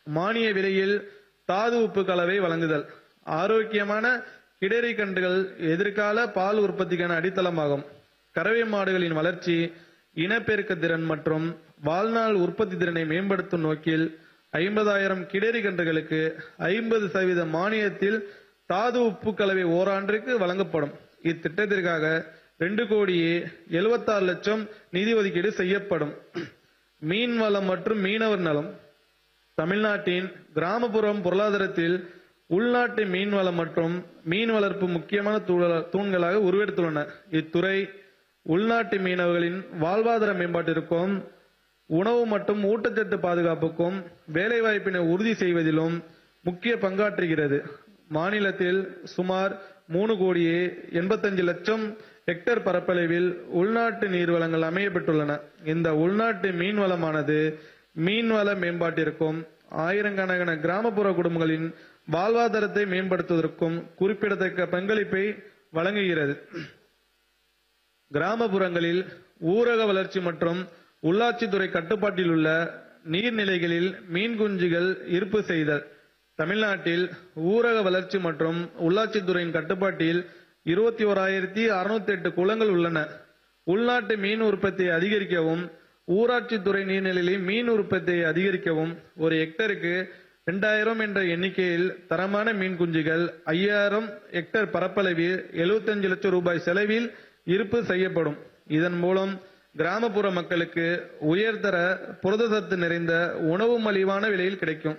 மானிய விலையில் தாது உப்பு கலவை வழங்குதல் ஆரோக்கியமான கிடரி கன்றுகள் எதிர்கால பால் உற்பத்திக்கான அடித்தளமாகும் கறவை மாடுகளின் வளர்ச்சி இனப்பெருக்க திறன் மற்றும் வாழ்நாள் உற்பத்தி திறனை மேம்படுத்தும் நோக்கில் ஐம்பதாயிரம் கிடரி கன்றுகளுக்கு ஐம்பது சதவீத மானியத்தில் தாது உப்பு கலவை ஓராண்டிற்கு வழங்கப்படும் இத்திட்டத்திற்காக ரெண்டு கோடியே எழுபத்தாறு லட்சம் நிதி ஒதுக்கீடு செய்யப்படும் மீன் வளம் மற்றும் மீனவர் நலம் தமிழ்நாட்டின் கிராமப்புறம் பொருளாதாரத்தில் உள்நாட்டு மீன் வளம் மற்றும் மீன் வளர்ப்பு முக்கியமான தூண- தூண்களாக உருவெடுத்துள்ளன இத்துறை உள்நாட்டு மீனவர்களின் வாழ்வாதார மேம்பாட்டிற்கும் உணவு மற்றும் ஊட்டச்சத்து பாதுகாப்புக்கும் வேலைவாய்ப்பினை உறுதி செய்வதிலும் முக்கிய பங்காற்றுகிறது மாநிலத்தில் சுமார் மூணு கோடியே எண்பத்தஞ்சு லட்சம் ஹெக்டேர் பரப்பளவில் உள்நாட்டு நீர்வளங்கள் அமையப்பட்டுள்ளன இந்த உள்நாட்டு மீன் வளமானது மீன்வள மேம்பாட்டிற்கும் ஆயிரக்கணக்கான கிராமப்புற குடும்பங்களின் வாழ்வாதாரத்தை மேம்படுத்துவதற்கும் குறிப்பிடத்தக்க பங்களிப்பை வழங்குகிறது கிராமப்புறங்களில் ஊரக வளர்ச்சி மற்றும் உள்ளாட்சித்துறை கட்டுப்பாட்டில் உள்ள நீர்நிலைகளில் மீன் குஞ்சுகள் இருப்பு செய்தல் தமிழ்நாட்டில் ஊரக வளர்ச்சி மற்றும் உள்ளாட்சித்துறையின் கட்டுப்பாட்டில் இருபத்தி ஓராயிரத்தி அறுநூத்தி எட்டு குளங்கள் உள்ளன உள்நாட்டு மீன் உற்பத்தியை அதிகரிக்கவும் ஊராட்சித்துறை நீர்நிலைகளில் மீன் உற்பத்தியை அதிகரிக்கவும் ஒரு ஹெக்டருக்கு இரண்டாயிரம் என்ற எண்ணிக்கையில் தரமான மீன் குஞ்சுகள் ஐயாயிரம் ஹெக்டேர் பரப்பளவில் 75 லட்சம் ரூபாய் செலவில் இருப்பு செய்யப்படும் இதன் மூலம் கிராமப்புற மக்களுக்கு உயர்தர புரதசத்து நிறைந்த உணவு மலிவான விலையில் கிடைக்கும்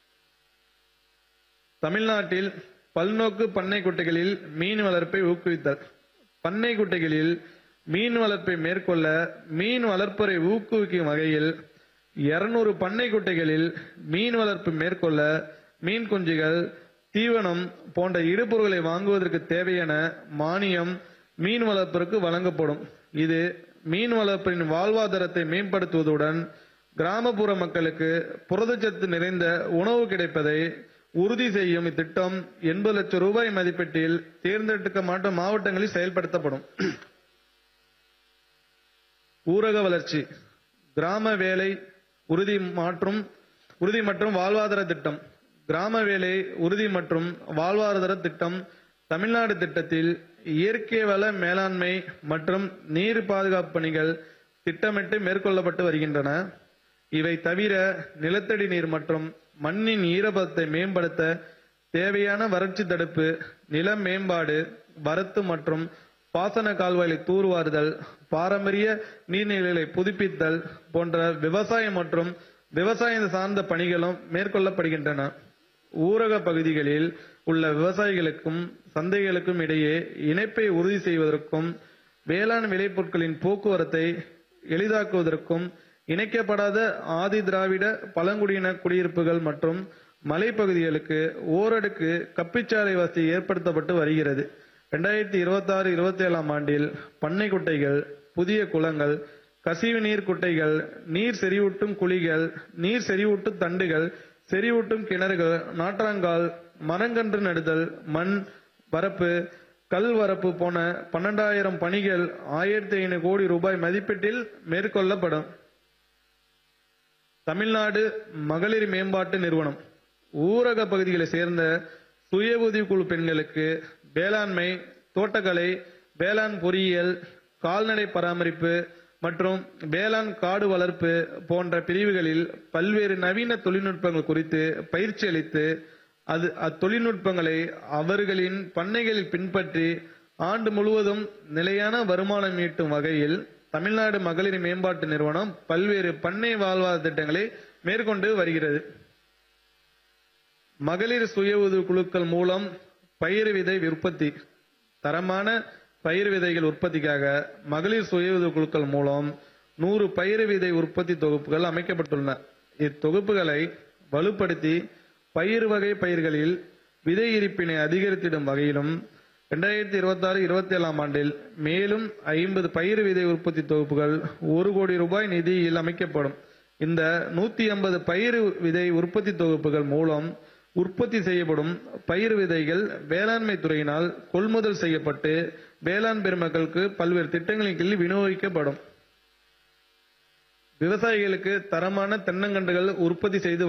தமிழ்நாட்டில் பல்நோக்கு பண்ணை குட்டைகளில் மீன் வளர்ப்பை ஊக்குவித்தல் பண்ணை குட்டைகளில் மீன் வளர்ப்பை மேற்கொள்ள மீன் வளர்ப்பரை ஊக்குவிக்கும் வகையில் 200 பண்ணை குட்டைகளில் மீன் வளர்ப்பு மேற்கொள்ள மீன் குஞ்சுகள் தீவனம் போன்ற இடுபொருட்களை வாங்குவதற்கு தேவையான மானியம் மீன் வளர்ப்பிற்கு வழங்கப்படும் இது மீன் வளர்ப்பின் வாழ்வாதாரத்தை மேம்படுத்துவதுடன் கிராமப்புற மக்களுக்கு புரதச்சத்து நிறைந்த உணவு கிடைப்பதை உறுதி செய்யும் இத்திட்டம் எண்பது லட்சம் ரூபாய் மதிப்பீட்டில் தேர்ந்தெடுக்கப்பட்ட மாவட்டங்களில் செயல்படுத்தப்படும் ஊரக வளர்ச்சி கிராம வேலை உறுதி மற்றும் உறுதி மற்றும் வாழ்வாதார திட்டம் கிராம வேலை உறுதி மற்றும் வாழ்வாதார திட்டம் தமிழ்நாடு திட்டத்தில் இயற்கை வள மேலாண்மை மற்றும் நீர் பாதுகாப்பு பணிகள் திட்டமிட்டு மேற்கொள்ளப்பட்டு வருகின்றன இவை தவிர நிலத்தடி நீர் மற்றும் மண்ணின் ஈரப்பதத்தை மேம்படுத்த தேவையான வறட்சி தடுப்பு நில மேம்பாடு வரத்து மற்றும் பாசன கால்வாய்களை தூர்வாறுதல் பாரம்பரிய நீர்நிலைகளை புதுப்பித்தல் போன்ற விவசாயம் மற்றும் விவசாயம் சார்ந்த பணிகளும் மேற்கொள்ளப்படுகின்றன ஊரக பகுதிகளில் உள்ள விவசாயிகளுக்கும் சந்தைகளுக்கும் இடையே இணைப்பை உறுதி செய்வதற்கும் வேளாண் விளைபொருட்களின் போக்குவரத்தை எளிதாக்குவதற்கும் இணைக்கப்படாத ஆதி திராவிட பழங்குடியின குடியிருப்புகள் மற்றும் மலைப்பகுதிகளுக்கு ஓரடுக்கு கப்பிச்சாலை வசதி ஏற்படுத்தப்பட்டு வருகிறது ரெண்டாயிரத்தி இருபத்தி ஆறு இருபத்தி ஏழாம் ஆண்டில் பண்ணை குட்டைகள் புதிய குளங்கள் கசிவு நீர் குட்டைகள் நீர் செறிவூட்டும் குழிகள் நீர் செறிவூட்டும் தண்டுகள் செறிவூட்டும் கிணறுகள் நாற்றாங்கால் மரங்கன்று நடுதல் மண் வரப்பு கல் வரப்பு போன பன்னெண்டாயிரம் பணிகள் ஆயிரத்தி ஐநூறு கோடி ரூபாய் மதிப்பீட்டில் மேற்கொள்ளப்படும் தமிழ்நாடு மகளிர் மேம்பாட்டு நிறுவனம் ஊரக பகுதிகளை சேர்ந்த சுய உதவிக்குழு பெண்களுக்கு வேளாண்மை தோட்டக்கலை வேளாண் பொறியியல் கால்நடை பராமரிப்பு மற்றும் வேளாண் காடு வளர்ப்பு போன்ற பிரிவுகளில் பல்வேறு நவீன தொழில்நுட்பங்கள் குறித்து பயிற்சி அளித்து அது அத்தொழில்நுட்பங்களை அவர்களின் பண்ணைகளில் பின்பற்றி ஆண்டு முழுவதும் நிலையான வருமானம் ஈட்டும் வகையில் தமிழ்நாடு மகளிர் மேம்பாட்டு நிறுவனம் பல்வேறு பண்ணை வாழ்வாதார திட்டங்களை மேற்கொண்டு வருகிறது மகளிர் சுய உதவி குழுக்கள் மூலம் பயிர் விதை உற்பத்தி தரமான பயிர் விதைகள் உற்பத்திக்காக மகளிர் சுய உதவி குழுக்கள் மூலம் நூறு பயிர் விதை உற்பத்தி தொகுப்புகள் அமைக்கப்பட்டுள்ளன இத்தொகுப்புகளை வலுப்படுத்தி பயிர் வகை பயிர்களில் விதை இருப்பினை அதிகரித்திடும் வகையிலும் இரண்டாயிரத்தி இருபத்தி ஆறு இருபத்தி ஏழாம் ஆண்டில் மேலும் ஐம்பது பயிர் விதை உற்பத்தி தொகுப்புகள் ஒரு கோடி ரூபாய் நிதியில் அமைக்கப்படும் இந்த நூத்தி ஐம்பது பயிர் விதை உற்பத்தி தொகுப்புகள் மூலம் உற்பத்தி செய்யப்படும் பயிர் விதைகள் வேளாண்மை துறையினால் கொள்முதல் செய்யப்பட்டு வேளாண் பெருமக்களுக்கு பல்வேறு திட்டங்களின் கீழ் விநியோகிக்கப்படும் விவசாயிகளுக்கு தரமான தென்னங்கன்றுகள் உற்பத்தி செய்து